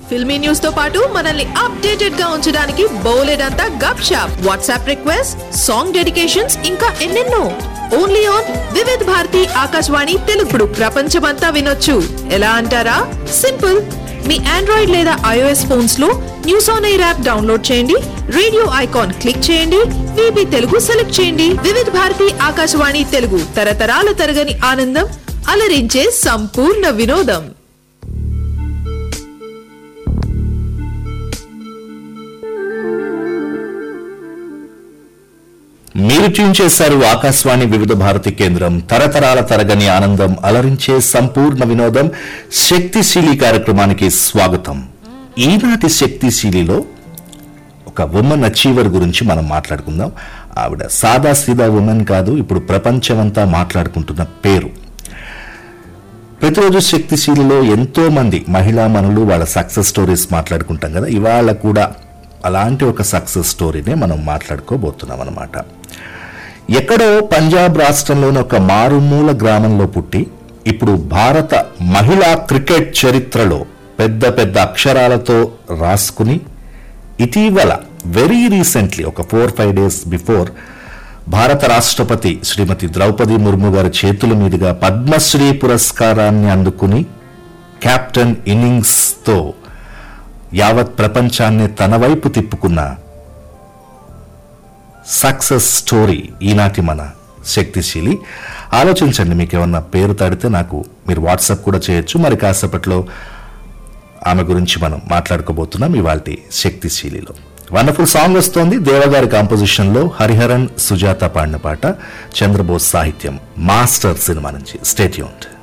filmy news తో పాటు మనల్ని అప్డేటెడ్ గా ఉంచడానికి బోలెడంతా గప్ షాప్ వాట్సాప్ రిక్వెస్ట్ సాంగ్ డెడికేషన్స్ ఇంకా ఎన్నెన్నో ఓన్లీ ఆన్ వివిధ్ భారతి ఆకాశవాణి తెలుగుడు ప్రపంచమంతా వినొచ్చు ఎలా అంటారా సింపుల్ మీ ఆండ్రాయిడ్ లేదా ఐఓఎస్ ఫోన్స్ లో news on air app download చేయండి రేడియో ఐకాన్ క్లిక్ చేయండి విబి తెలుగు సెలెక్ట్ చేయండి వివిధ భారతి ఆకాశవాణి తెలుగు తరతరాల తరగని ఆనందం అలరించే సంపూర్ణ వినోదం మీరు ట్యూన్ చేశారు ఆకాశవాణి వివిధ భారతి కేంద్రం తరతరాల తరగని ఆనందం అలరించే సంపూర్ణ వినోదం శక్తిశీలి కార్యక్రమానికి స్వాగతం ఈనాటి శక్తిశీలిలో ఒక ఉమెన్ అచీవర్ గురించి మనం మాట్లాడుకుందాం ఆవిడ సాదా సీదా ఉమెన్ కాదు ఇప్పుడు ప్రపంచమంతా మాట్లాడుకుంటున్న పేరు ప్రతిరోజు శక్తిశీలిలో ఎంతో మంది మహిళా మనులు వాళ్ళ సక్సెస్ స్టోరీస్ మాట్లాడుకుంటాం కదా ఇవాళ కూడా అలాంటి ఒక సక్సెస్ స్టోరీనే మనం మాట్లాడుకోబోతున్నాం అనమాట ఎక్కడో పంజాబ్ రాష్ట్రంలోని ఒక మారుమూల గ్రామంలో పుట్టి ఇప్పుడు భారత మహిళా క్రికెట్ చరిత్రలో పెద్ద పెద్ద అక్షరాలతో రాసుకుని ఇటీవల వెరీ రీసెంట్లీ ఒక ఫోర్ ఫైవ్ డేస్ బిఫోర్ భారత రాష్ట్రపతి శ్రీమతి ద్రౌపది ముర్ము గారి చేతుల మీదుగా పద్మశ్రీ పురస్కారాన్ని అందుకుని కెప్టెన్ ఇన్నింగ్స్తో యావత్ ప్రపంచాన్ని తన వైపు తిప్పుకున్న సక్సెస్ స్టోరీ ఈనాటి మన శక్తిశీలి ఆలోచించండి మీకు ఏమన్నా పేరు తడితే నాకు మీరు వాట్సాప్ కూడా చేయొచ్చు మరి కాసేపట్లో ఆమె గురించి మనం మాట్లాడుకోబోతున్నాం ఇవాళ శక్తిశీలిలో వండర్ఫుల్ సాంగ్ వస్తోంది దేవగారి కాంపోజిషన్ లో హరిహరన్ సుజాత పాడిన పాట చంద్రబోస్ సాహిత్యం మాస్టర్ సినిమా నుంచి స్టేట్యూన్డ్